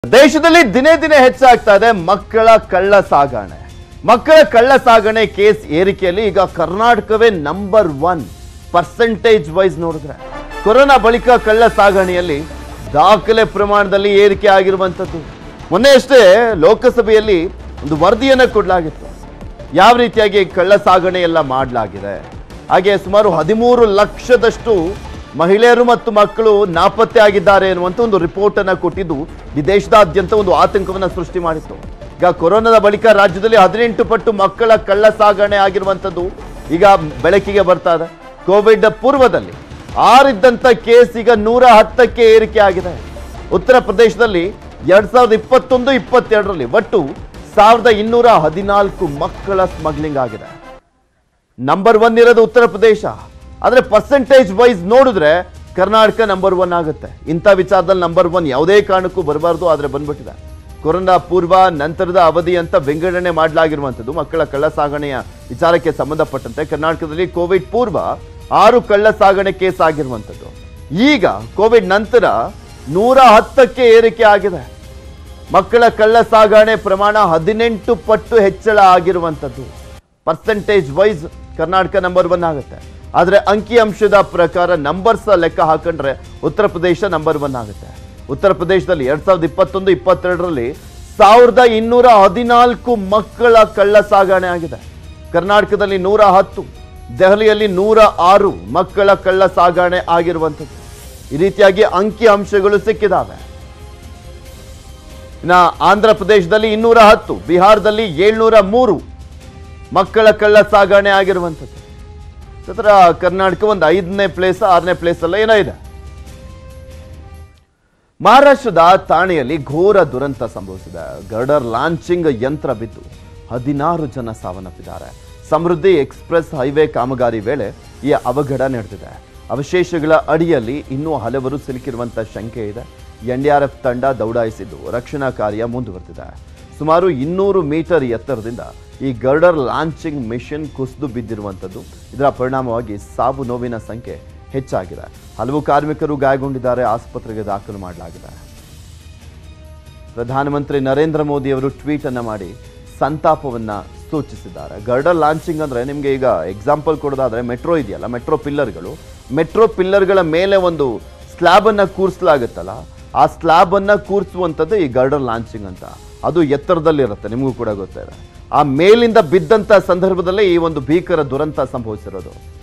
ದೇಶದಲ್ಲಿ ದಿನೇ ದಿನೇ ಹೆಚ್ಚಾಗ್ತಾ ಇದೆ ಮಕ್ಕಳ ಕಳ್ಳ ಸಾಗಣೆ ಮಕ್ಕಳ ಕಳ್ಳ ಸಾಗಣೆ ಕೇಸ್ ಏರಿಕೆಯಲ್ಲಿ ಈಗ ಕರ್ನಾಟಕವೇ ನಂಬರ್ ಒನ್ ಪರ್ಸೆಂಟೇಜ್ ವೈಸ್ ನೋಡಿದ್ರೆ ಕೊರೋನಾ ಬಳಿಕ ಕಳ್ಳ ಸಾಗಣೆಯಲ್ಲಿ ದಾಖಲೆ ಪ್ರಮಾಣದಲ್ಲಿ ಏರಿಕೆ ಆಗಿರುವಂಥದ್ದು ಮೊನ್ನೆ ಅಷ್ಟೇ ಲೋಕಸಭೆಯಲ್ಲಿ ಒಂದು ವರದಿಯನ್ನು ಕೊಡಲಾಗಿತ್ತು ಯಾವ ರೀತಿಯಾಗಿ ಕಳ್ಳ ಸಾಗಣೆ ಎಲ್ಲ ಮಾಡಲಾಗಿದೆ ಹಾಗೆ ಸುಮಾರು ಹದಿಮೂರು ಲಕ್ಷದಷ್ಟು ಮಹಿಳೆಯರು ಮತ್ತು ಮಕ್ಕಳು ನಾಪತ್ತೆ ಆಗಿದ್ದಾರೆ ಎನ್ನುವಂತ ಒಂದು ರಿಪೋರ್ಟ್ ಅನ್ನ ಕೊಟ್ಟಿದ್ದು ಈ ದೇಶದಾದ್ಯಂತ ಒಂದು ಆತಂಕವನ್ನ ಸೃಷ್ಟಿ ಮಾಡಿತ್ತು ಈಗ ಕೊರೋನಾದ ಬಳಿಕ ರಾಜ್ಯದಲ್ಲಿ ಹದಿನೆಂಟು ಪಟ್ಟು ಮಕ್ಕಳ ಕಳ್ಳ ಸಾಗಣೆ ಆಗಿರುವಂತದ್ದು ಈಗ ಬೆಳಕಿಗೆ ಬರ್ತಾ ಇದೆ ಕೋವಿಡ್ ಪೂರ್ವದಲ್ಲಿ ಆರಿದ್ದಂತ ಕೇಸ್ ಈಗ ನೂರ ಹತ್ತಕ್ಕೆ ಏರಿಕೆ ಆಗಿದೆ ಉತ್ತರ ಪ್ರದೇಶದಲ್ಲಿ ಎರಡ್ ಸಾವಿರದ ಇಪ್ಪತ್ತೊಂದು ಇಪ್ಪತ್ತೆರಡರಲ್ಲಿ ಒಟ್ಟು ಸಾವಿರದ ಇನ್ನೂರ ಹದಿನಾಲ್ಕು ಮಕ್ಕಳ ಸ್ಮಗ್ಲಿಂಗ್ ಆಗಿದೆ ನಂಬರ್ ಒನ್ ಇರೋದು ಉತ್ತರ ಪ್ರದೇಶ ಆದ್ರೆ ಪರ್ಸೆಂಟೇಜ್ ವೈಸ್ ನೋಡಿದ್ರೆ ಕರ್ನಾಟಕ ನಂಬರ್ ಒನ್ ಆಗುತ್ತೆ ಇಂಥ ವಿಚಾರದಲ್ಲಿ ನಂಬರ್ ಒನ್ ಯಾವುದೇ ಕಾರಣಕ್ಕೂ ಬರಬಾರ್ದು ಆದ್ರೆ ಬಂದ್ಬಿಟ್ಟಿದೆ ಕೊರೋನಾ ಪೂರ್ವ ನಂತರದ ಅವಧಿ ಅಂತ ವಿಂಗಡಣೆ ಮಾಡಲಾಗಿರುವಂಥದ್ದು ಮಕ್ಕಳ ಕಳ್ಳ ಸಾಗಣೆಯ ವಿಚಾರಕ್ಕೆ ಸಂಬಂಧಪಟ್ಟಂತೆ ಕರ್ನಾಟಕದಲ್ಲಿ ಕೋವಿಡ್ ಪೂರ್ವ ಆರು ಕಳ್ಳ ಸಾಗಣೆ ಕೇಸ್ ಆಗಿರುವಂಥದ್ದು ಈಗ ಕೋವಿಡ್ ನಂತರ ನೂರ ಹತ್ತಕ್ಕೆ ಏರಿಕೆ ಆಗಿದೆ ಮಕ್ಕಳ ಕಳ್ಳ ಸಾಗಣೆ ಪ್ರಮಾಣ ಹದಿನೆಂಟು ಪಟ್ಟು ಹೆಚ್ಚಳ ಆಗಿರುವಂಥದ್ದು percentage wise Karnataka number one ಆಗುತ್ತೆ ಆದರೆ ಅಂಕಿಅಂಶದ ಪ್ರಕಾರ ನಂಬರ್ಸ್ ಲೆಕ್ಕ ಹಾಕೊಂಡ್ರೆ ಉತ್ತರ ಪ್ರದೇಶ ನಂಬರ್ ಒನ್ ಆಗುತ್ತೆ ಉತ್ತರ ಪ್ರದೇಶದಲ್ಲಿ ಎರಡ್ ಸಾವಿರದ ಇಪ್ಪತ್ತೊಂದು ಇಪ್ಪತ್ತೆರಡರಲ್ಲಿ ಸಾವಿರದ ಇನ್ನೂರ ಹದಿನಾಲ್ಕು ಮಕ್ಕಳ ಕಳ್ಳ ಸಾಗಣೆ ಆಗಿದೆ ಕರ್ನಾಟಕದಲ್ಲಿ ನೂರ ಹತ್ತು ದೆಹಲಿಯಲ್ಲಿ ನೂರ ಆರು ಮಕ್ಕಳ ಕಳ್ಳ ಸಾಗಣೆ ಆಗಿರುವಂಥದ್ದು ಈ ರೀತಿಯಾಗಿ ಅಂಕಿ ಅಂಶಗಳು ಸಿಕ್ಕಿದಾವೆ ಇನ್ನ ಆಂಧ್ರ ಪ್ರದೇಶದಲ್ಲಿ ಇನ್ನೂರ ಹತ್ತು ಬಿಹಾರದಲ್ಲಿ ಏಳ್ನೂರ ಮೂರು ಮಕ್ಕಳ ಕಳ್ಳ ಸಾಗಣೆ ಆಗಿರುವಂಥದ್ದು ನಂತರ ಕರ್ನಾಟಕ ಒಂದು ಐದನೇ ಪ್ಲೇಸ್ ಆರನೇ ಪ್ಲೇಸ್ ಅಲ್ಲ ಏನೋ ಇದೆ ಮಹಾರಾಷ್ಟ್ರದ ಥಾಣೆಯಲ್ಲಿ ಘೋರ ದುರಂತ ಸಂಭವಿಸಿದೆ ಗರ್ಡರ್ ಲಾಂಚಿಂಗ್ ಯಂತ್ರ ಬಿದ್ದು ಹದಿನಾರು ಜನ ಸಾವನ್ನಪ್ಪಿದ್ದಾರೆ ಸಮೃದ್ಧಿ ಎಕ್ಸ್ಪ್ರೆಸ್ ಹೈವೇ ಕಾಮಗಾರಿ ವೇಳೆ ಈ ಅವಘಡ ನಡೆದಿದೆ ಅವಶೇಷಗಳ ಅಡಿಯಲ್ಲಿ ಇನ್ನೂ ಹಲವರು ಸಿಲುಕಿರುವಂತ ಶಂಕೆ ಇದೆ ಎನ್ಡಿಆರ್ಎಫ್ ತಂಡ ದೌಡಾಯಿಸಿದ್ದು ರಕ್ಷಣಾ ಕಾರ್ಯ ಮುಂದುವರೆದಿದೆ ಸುಮಾರು ಇನ್ನೂರು ಮೀಟರ್ ಎತ್ತರದಿಂದ ಈ ಗರ್ಡರ್ ಲಾಂಚಿಂಗ್ ಮಿಷನ್ ಕುಸಿದು ಬಿದ್ದಿರುವಂಥದ್ದು ಇದರ ಪರಿಣಾಮವಾಗಿ ಸಾವು ನೋವಿನ ಸಂಖ್ಯೆ ಹೆಚ್ಚಾಗಿದೆ ಹಲವು ಕಾರ್ಮಿಕರು ಗಾಯಗೊಂಡಿದ್ದಾರೆ ಆಸ್ಪತ್ರೆಗೆ ದಾಖಲು ಮಾಡಲಾಗಿದೆ ಪ್ರಧಾನಮಂತ್ರಿ ನರೇಂದ್ರ ಮೋದಿ ಅವರು ಟ್ವೀಟ್ ಅನ್ನ ಮಾಡಿ ಸಂತಾಪವನ್ನ ಸೂಚಿಸಿದ್ದಾರೆ ಗರ್ಡರ್ ಲಾಂಚಿಂಗ್ ಅಂದ್ರೆ ನಿಮಗೆ ಈಗ ಎಕ್ಸಾಂಪಲ್ ಕೊಡೋದಾದ್ರೆ ಮೆಟ್ರೋ ಇದೆಯಲ್ಲ ಮೆಟ್ರೋ ಪಿಲ್ಲರ್ಗಳು ಮೆಟ್ರೋ ಪಿಲ್ಲರ್ಗಳ ಮೇಲೆ ಒಂದು ಸ್ಲ್ಯಾಬ್ ಅನ್ನ ಕೂರಿಸಲಾಗುತ್ತಲ್ಲ ಆ ಸ್ಲ್ಯಾಬ್ ಅನ್ನ ಕೂರಿಸುವಂಥದ್ದು ಈ ಗರ್ಡರ್ ಲಾಂಚಿಂಗ್ ಅಂತ ಅದು ಎತ್ತರದಲ್ಲಿರುತ್ತೆ ನಿಮಗೂ ಕೂಡ ಗೊತ್ತಿದೆ ಆ ಮೇಲಿಂದ ಬಿದ್ದಂತ ಸಂದರ್ಭದಲ್ಲೇ ಈ ಒಂದು ಭೀಕರ ದುರಂತ ಸಂಭವಿಸಿರೋದು